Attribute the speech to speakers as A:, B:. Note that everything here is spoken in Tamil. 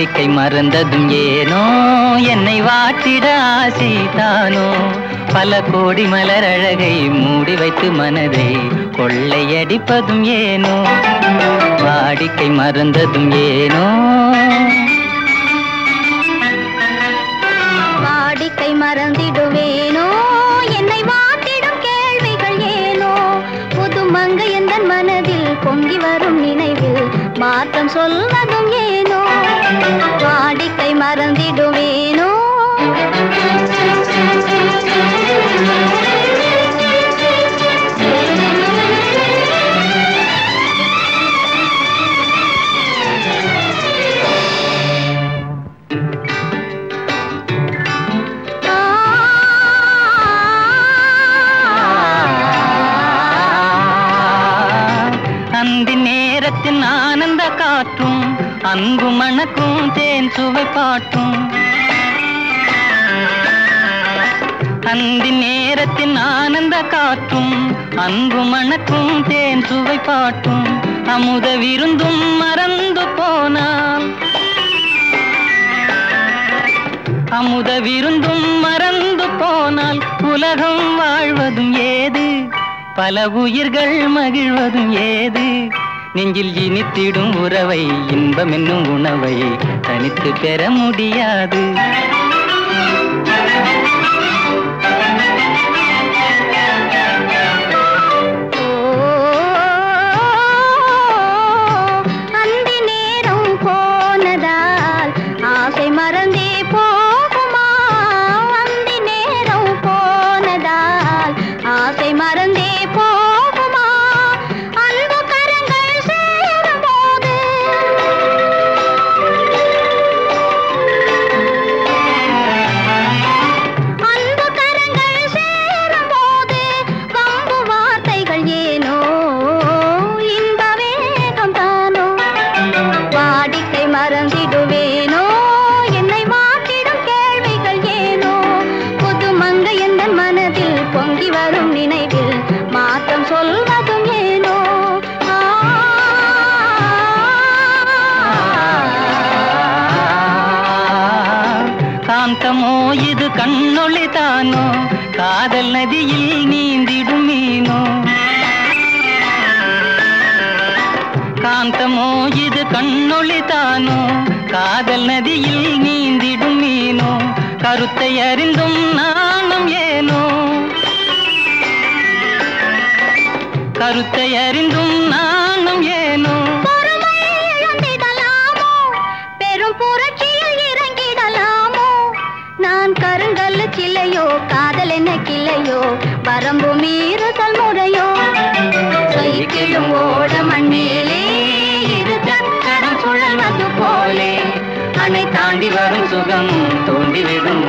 A: வாடிக்கை மறந்ததும் ஏனோ என்னை வாட்டிட ஆசைதானோ பல கோடி மலர் அழகை மூடி வைத்து மனதை கொள்ளையடிப்பதும் ஏனோ வாடிக்கை மறந்ததும் ஏனோ
B: வாடிக்கை மறந்திடுவேனோ என்னை வாட்டிடும் கேள்விகள் ஏனோ புது மங்கை எந்த மனதில் பொங்கி வரும் நினைவில் மாற்றம் சொல்வதும் ஏனோ வாடிக்கை மறந்திடுவேனோ
A: அந்தி நேரத்தின் ஆனந்த காற்றும் அன்பு மணக்கும் தேன் சுவை பாட்டும் அந்தி நேரத்தின் ஆனந்த காற்றும் அன்பு மணக்கும் தேன் சுவை பாட்டும் அமுத விருந்தும் மறந்து போனால் அமுத விருந்தும் மறந்து போனால் உலகம் வாழ்வதும் ஏது பல உயிர்கள் மகிழ்வதும் ஏது நெஞ்சில் இனித்திடும் உறவை இன்பம் என்னும் உணவை தனித்து பெற முடியாது
B: அந்தி நேரம் போனதால் ஆசை மறந்தே போகுமா அந்தி நேரம் போனதால் ஆசை மறந்தே போகுமா அன்பு கரங்கள் சேரும் போது அன்பு கரங்கள் சேரும் போது வம்பு வார்த்தைகள் ஏனோ இன்ப வேகம் தானோ வாடிக்கை மறந்திடுவேனோ என்னை மாற்றிடும் கேள்விகள் ஏனோ புது மங்கை எந்த மனதில் பொங்கி வரும் நினைவில் மாற்றம் சொல்வதும் ஏனோ ஆ
A: காந்தமோ இது கண்ணொளி தானோ காதல் நதியில் நீந்திடும் மீனோ காந்தமோ இது கண்ணொளி தானோ காதல் நதியில் நீந்திடும் மீனோ கருத்தை அறிந்தும் நாணம் ஏனோ கருத்தை அறிந்தும் நாணம் ஏனோ
B: பொறுமை இழந்திடலாமோ பெரும் புரட்சியில் இறங்கிடலாமோ நான் கருங்கல்லு சிலையோ காதல் என்ன கிளையோ வரம்பு மீறுதல் முறையோ சைக்கிளும் ஓட மண்ணிலே இரு சக்கரம் சுழல்வது போலே
A: அணை தாண்டி வரும் சுகம் தோண்டி விடும்